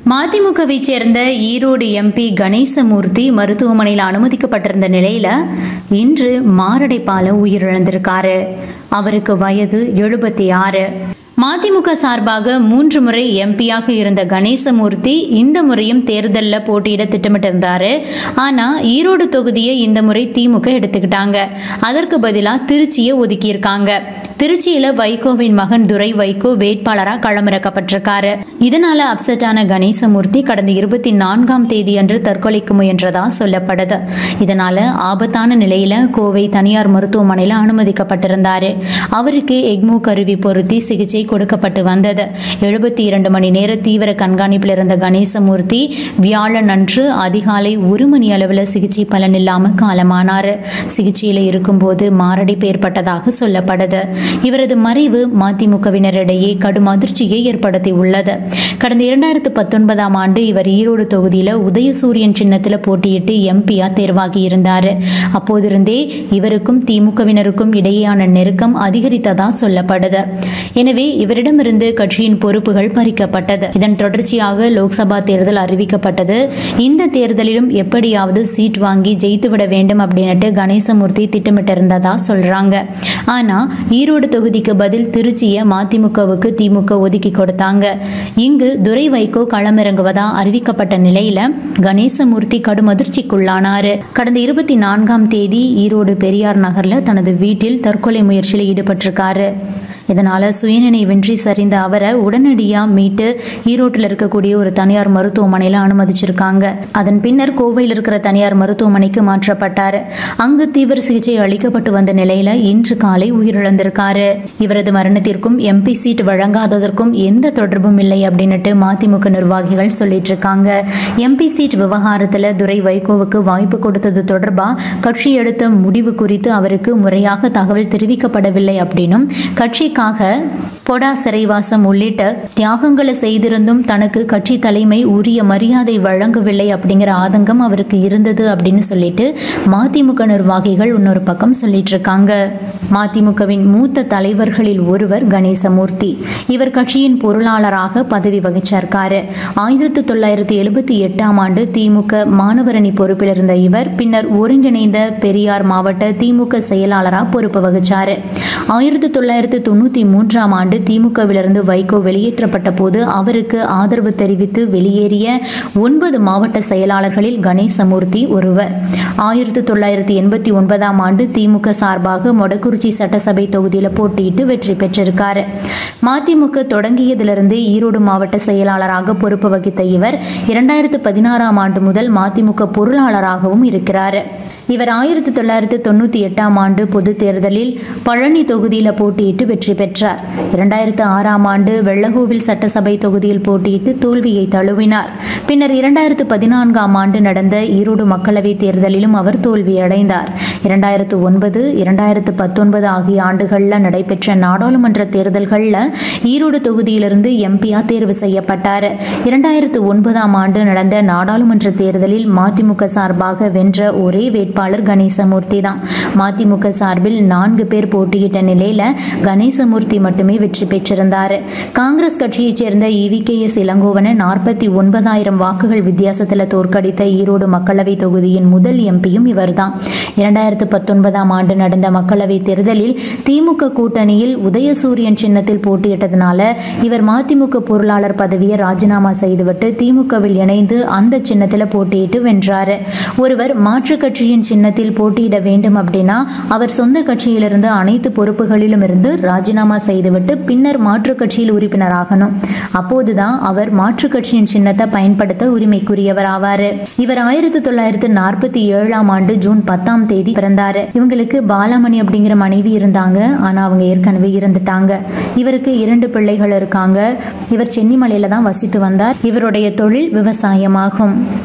மதிமுகவை சேர்ந்த ஈரோடு எம்பி கணேசமூர்த்தி மருத்துவமனையில் அனுமதிக்கப்பட்டிருந்த நிலையில இன்று மாரடைப்பால உயிரிழந்திருக்காரு அவருக்கு வயது எழுபத்தி ஆறு மதிமுக சார்பாக மூன்று முறை எம்பியாக இருந்த கணேசமூர்த்தி இந்த முறையும் தேர்தலில் போட்டியிட திட்டமிட்டிருந்தாரு ஆனா ஈரோடு தொகுதியை இந்த முறை திமுக எடுத்துக்கிட்டாங்க அதற்கு பதிலாக திருச்சியை ஒதுக்கியிருக்காங்க திருச்சியில வைகோவின் மகன் துரை வைகோ வேட்பாளரா களமிறக்கப்பட்டிருக்காரு இதனால அப்செட் ஆன கணேசமூர்த்தி கடந்த இருபத்தி நான்காம் தேதி அன்று தற்கொலைக்கு முயன்றதா சொல்லப்படுது இதனால ஆபத்தான நிலையில கோவை தனியார் மருத்துவமனையில அனுமதிக்கப்பட்டிருந்தாரு அவருக்கு எக்மோ கருவி பொருத்தி சிகிச்சை கொடுக்கப்பட்டு வந்தது எழுபத்தி இரண்டு மணி நேர தீவிர கண்காணிப்பில் இருந்த கணேசமூர்த்தி வியாழன் அன்று அதிகாலை ஒரு மணி அளவில் சிகிச்சை பலன் இல்லாம காலமானாரு சிகிச்சையில் இருக்கும்போது மாரடைப்பு ஏற்பட்டதாக சொல்லப்படுது இவரது மறைவு மதிமுகவினரிடையே கடும் அதிர்ச்சியை ஏற்படுத்தி உள்ளது கடந்த இரண்டாயிரத்து பத்தொன்பதாம் ஆண்டு இவர் ஈரோடு தொகுதியில உதயசூரியன் சின்னத்தில் போட்டியிட்டு எம்பியா தேர்வாகி இருந்தார் அப்போதிருந்தே இவருக்கும் திமுகவினருக்கும் இடையேயான நெருக்கம் அதிகரித்ததா சொல்லப்படுது எனவே இவரிடமிருந்து கட்சியின் பொறுப்புகள் பறிக்கப்பட்டது இதன் தொடர்ச்சியாக லோக்சபா தேர்தல் அறிவிக்கப்பட்டது இந்த தேர்தலிலும் எப்படியாவது சீட் வாங்கி ஜெயித்துவிட வேண்டும் அப்படின்னுட்டு கணேசமூர்த்தி திட்டமிட்டிருந்ததா சொல்றாங்க ஆனா ஈரோடு தொகுதிக்கு பதில் திருச்சியை மதிமுகவுக்கு திமுக ஒதுக்கி கொடுத்தாங்க இங்கு துரை வைகோ களமிறங்குவதா அறிவிக்கப்பட்ட நிலையில கணேசமூர்த்தி கடும் அதிர்ச்சிக்குள்ளானாரு கடந்த இருபத்தி நான்காம் தேதி ஈரோடு பெரியார் நகர்ல தனது வீட்டில் தற்கொலை முயற்சியில் ஈடுபட்டிருக்காரு இதனால சுயநினைவின்றி சரிந்த அவரை உடனடியா மீட்டு ஈரோட்டில் இருக்கக்கூடிய ஒரு தனியார் மருத்துவமனையில அனுமதிச்சிருக்காங்க அதன் பின்னர் கோவையில் இருக்கிற தனியார் மருத்துவமனைக்கு மாற்றப்பட்டார் அங்கு தீவிர சிகிச்சை அளிக்கப்பட்டு வந்த நிலையில இன்று காலை உயிரிழந்திருக்காரு இவரது மரணத்திற்கும் எம்பி சீட் வழங்காததற்கும் எந்த தொடர்பும் இல்லை அப்படின்னுட்டு மதிமுக நிர்வாகிகள் சொல்லிட்டு இருக்காங்க எம்பி சீட் விவகாரத்துல துரை வைகோவுக்கு வாய்ப்பு கொடுத்தது தொடர்பா கட்சி எடுத்த முடிவு குறித்து அவருக்கு முறையாக தகவல் தெரிவிக்கப்படவில்லை அப்படின்னும் கட்சி கட்சிக்காக பொடா சிறைவாசம் உள்ளிட்ட தியாகங்களை செய்திருந்தும் தனக்கு கட்சி தலைமை உரிய மரியாதை வழங்கவில்லை அப்படிங்கிற ஆதங்கம் அவருக்கு இருந்தது அப்படின்னு சொல்லிட்டு மதிமுக நிர்வாகிகள் இன்னொரு பக்கம் சொல்லிட்டு இருக்காங்க மதிமுகவின் மூத்த தலைவர்களில் ஒருவர் கணேசமூர்த்தி இவர் கட்சியின் பொருளாளராக பதவி வகிச்சிருக்காரு ஆயிரத்தி தொள்ளாயிரத்தி எழுபத்தி எட்டாம் ஆண்டு திமுக மாணவரணி பொறுப்பில் இருந்த இவர் பின்னர் ஒருங்கிணைந்த பெரியார் மாவட்ட திமுக செயலாளராக பொறுப்பு வகிச்சாரு ஆயிரத்தி தொள்ளாயிரத்தி தொண்ணூத்தி மூன்றாம் ஆண்டு திமுகவிலிருந்து வைகோ வெளியேற்றப்பட்ட போது அவருக்கு ஆதரவு தெரிவித்து வெளியேறிய ஒன்பது மாவட்ட செயலாளர்களில் கணேசமூர்த்தி ஒருவர் ஆயிரத்தி தொள்ளாயிரத்தி எண்பத்தி ஒன்பதாம் ஆண்டு திமுக சார்பாக மொடக்குறிச்சி சட்டசபை தொகுதியில் போட்டியிட்டு வெற்றி பெற்றிருக்காரு மதிமுக தொடங்கியதிலிருந்து ஈரோடு மாவட்ட செயலாளராக பொறுப்பு வகித்த இவர் இரண்டாயிரத்து பதினாறாம் ஆண்டு முதல் மதிமுக பொருளாளராகவும் இருக்கிறார் இவர் ஆயிரத்தி தொள்ளாயிரத்தி தொண்ணூத்தி எட்டாம் ஆண்டு பொது தேர்தலில் பழனி தொகுதியில் போட்டியிட்டு வெற்றி பெற்றார் இரண்டாயிரத்து ஆறாம் ஆண்டு வெள்ளகோவில் சட்டசபை தொகுதியில் போட்டியிட்டு தோல்வியை தழுவினார் பின்னர் இரண்டாயிரத்து பதினான்காம் ஆண்டு நடந்த ஈரோடு மக்களவை தேர்தலிலும் அவர் தோல்வியடைந்தார் இரண்டாயிரத்து ஒன்பது இரண்டாயிரத்து பத்தொன்பது ஆகிய ஆண்டுகளில் நடைபெற்ற நாடாளுமன்ற தேர்தல்களில் ஈரோடு தொகுதியிலிருந்து எம்பியா தேர்வு செய்யப்பட்டார் இரண்டாயிரத்து ஒன்பதாம் ஆண்டு நடந்த நாடாளுமன்ற தேர்தலில் மதிமுக சார்பாக வென்ற ஒரே வேட்பாளர் கணேசமூர்த்தி தான் மதிமுக சார்பில் நான்கு பேர் போட்டியிட்ட நிலையில கணேசமூர்த்தி மட்டுமே வெற்றி பெற்றிருந்தார் காங்கிரஸ் கட்சியைச் சேர்ந்த இவி கே எஸ் இளங்கோவனை நாற்பத்தி ஒன்பதாயிரம் வாக்குகள் வித்தியாசத்தில் தோற்கடித்த ஈரோடு மக்களவை தொகுதியின் முதல் எம்பியும் இவர்தான் இரண்டாயிரத்து பத்தொன்பதாம் ஆண்டு நடந்த மக்களவை தேர்தலில் திமுக கூட்டணியில் உதயசூரியன் சின்னத்தில் போட்டியிட்டதனால இவர் மதிமுக பொருளாளர் பதவியை ராஜினாமா செய்துவிட்டு திமுகவில் இணைந்து அந்த சின்னத்தில் போட்டியிட்டு வென்றார் ஒருவர் மாற்றுக் கட்சியின் சின்னத்தில் போட்டியிட வேண்டும் அப்படின்னா அவர் சொந்த கட்சியிலிருந்து அனைத்து பொறுப்புகளிலும் இருந்து ராஜினாமா செய்துவிட்டு பின்னர் மாற்றுக் கட்சியில் உறுப்பினராகணும் அப்போதுதான் அவர் மாற்றுக் கட்சியின் சின்னத்தை பயன்படுத்த உரிமைக்குரியவர் ஆவார் இவர் ஆயிரத்தி தொள்ளாயிரத்தி நாற்பத்தி ஏழாம் ஆண்டு ஜூன் பத்தாம் தேதி பிறந்தாரு இவங்களுக்கு பாலாமணி அப்படிங்கிற மனைவி இருந்தாங்க ஆனா அவங்க ஏற்கனவே இறந்துட்டாங்க இவருக்கு இரண்டு பிள்ளைகள் இருக்காங்க இவர் சென்னிமலையில தான் வசித்து வந்தார் இவருடைய தொழில் விவசாயமாகும்